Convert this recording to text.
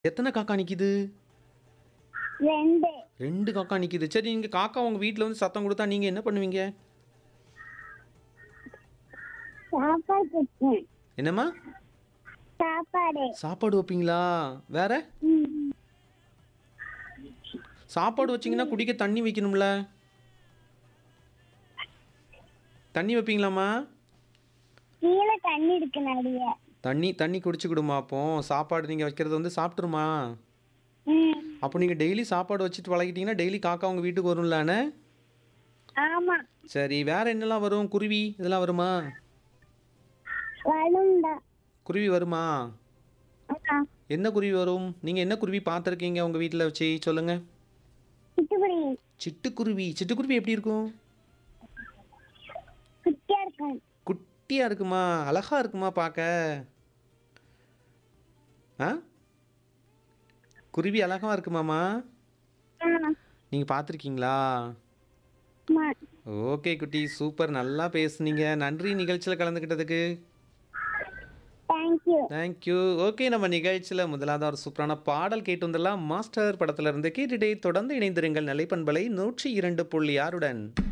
எத்தனை காக்கா நிக்குது ரெண்டு ரெண்டு காக்கா நிக்குது சரி நீங்க காக்கா உங்க வீட்ல வந்து சத்தம் கொடுத்தா நீங்க என்ன பண்ணுவீங்க சாப்பாடு கொடுத்தேன் என்னம்மா சாப்பாடு சாப்பாடு வைப்பீங்களா வேற ம். சாப்பாடு வச்சீங்கன்னா குடிக்க தண்ணி வைக்கணும்ல தண்ணி வைப்பீங்களாம்மா கீழே தண்ணி இருக்கு நிறைய தண்ணி தண்ணி குடிச்சுக்கிடுமா அப்போ சாப்பாடு நீங்கள் வைக்கிறது வந்து சாப்பிட்ருமா ம் அப்போ நீங்கள் டெய்லி சாப்பாடு வச்சுட்டு பழகிட்டீங்கன்னா டெய்லி காக்கா உங்கள் வீட்டுக்கு வரும்லானே ஆமா சரி வேற என்னெல்லாம் வரும் குருவி இதெல்லாம் வருமா வரும்டா குருவி வருமா ஆமா என்ன குருவி வரும் நீங்கள் என்ன குருவி பார்த்துருக்கீங்க உங்கள் வீட்டில் வச்சு சொல்லுங்கள் சிட்டுக்குருவி சிட்டுக்குருவி சிட்டுக்குருவி எப்படி இருக்கும் குட்டியா இருக்கும் குட்டியாக இருக்குமா அழகா இருக்குமா பார்க்க ஆ குருவி அழகா இருக்குமாம்மா ஆமா நீங்கள் பார்த்துருக்கீங்களா ஆமா ஓகே குட்டி சூப்பர் நல்லா பேசுனீங்க நன்றி நிகழ்ச்சியில் கலந்துக்கிட்டதுக்கு தேங்க்யூ தேங்க்யூ ஓகே நம்ம நிகழ்ச்சியில் முதலாவது ஒரு சூப்பரான பாடல் கேட்டு வந்துடலாம் மாஸ்டர் படத்துல இருந்து கேட்டுட்டே தொடர்ந்து இணைந்திருங்கள் நிலைப்பண்பலை நூற்றி இரண்டு புள்ளி ஆறுடன்